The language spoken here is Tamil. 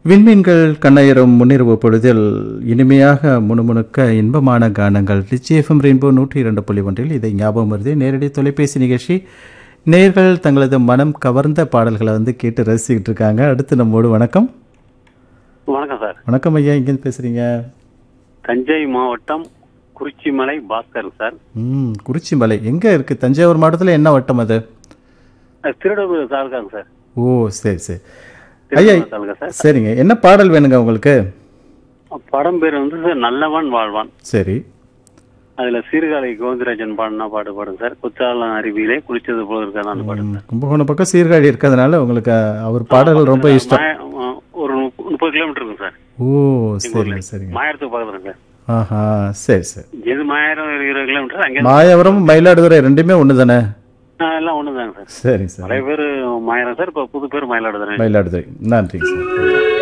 விண்மீன்கள் கண்ணயரும் முன்னிரவு பொழுதில் இனிமையாக முணுமுணுக்க இன்பமான கானங்கள் ரிச்சிஎஃப்எம் ரெயின்போ நூற்றி இரண்டு புள்ளி ஒன்றில் இதை ஞாபகம் வருது நேரடி தொலைபேசி நிகழ்ச்சி நேர்கள் தங்களது மனம் கவர்ந்த பாடல்களை வந்து கேட்டு ரசிச்சுக்கிட்டு இருக்காங்க அடுத்து நம்மோடு வணக்கம் வணக்கம் சார் வணக்கம் ஐயா எங்கேருந்து பேசுகிறீங்க தஞ்சை மாவட்டம் குறிச்சிமலை பாஸ்கர் சார் ம் குறிச்சி மலை எங்கே இருக்குது தஞ்சாவூர் மாவட்டத்தில் என்ன வட்டம் அது அது திருடபுரம் தாலுகாங்க சார் ஓ சரி சரி ஐயா திருடபுரம் தாலுகா சார் சரிங்க என்ன பாடல் வேணுங்க உங்களுக்கு படம் பேர் வந்து சார் நல்லவன் வாழ்வான் சரி அதுல சீர்காழி கோவிந்தராஜன் பாடினா பாட்டு பாடுங்க சார் குற்றாலம் அருவியிலே குளிச்சது போல இருக்காதான் பாடுங்க ம், கும்பகோணம் பக்கம் சீர்காழி இருக்கிறதுனால உங்களுக்கு அவர் பாடல்கள் ரொம்ப இஷ்டம் மாய- ஆ, ஒரு முப்ப- முப்பது கிலோமீட்டர் இருக்கும் சார் ஓ சரிங்க சரிங்க மாயிரத்துக்கு பக்கத்துல சார் ஆஹா சரி சரி எது மாயிரம் இருபது கிலோமீட்டர் அங்கே மாயவரம் மயிலாடுதுறை ரெண்டுமே ஒன்று தானே எல்லாம் ஒண்ணுதாங்க சார் சரிங்க சார் நிறைய பேர் மாயிரம் சார் இப்ப புது பேர் மயிலாடுதுறை மயிலாடுதுறை நன்றிங்க சார்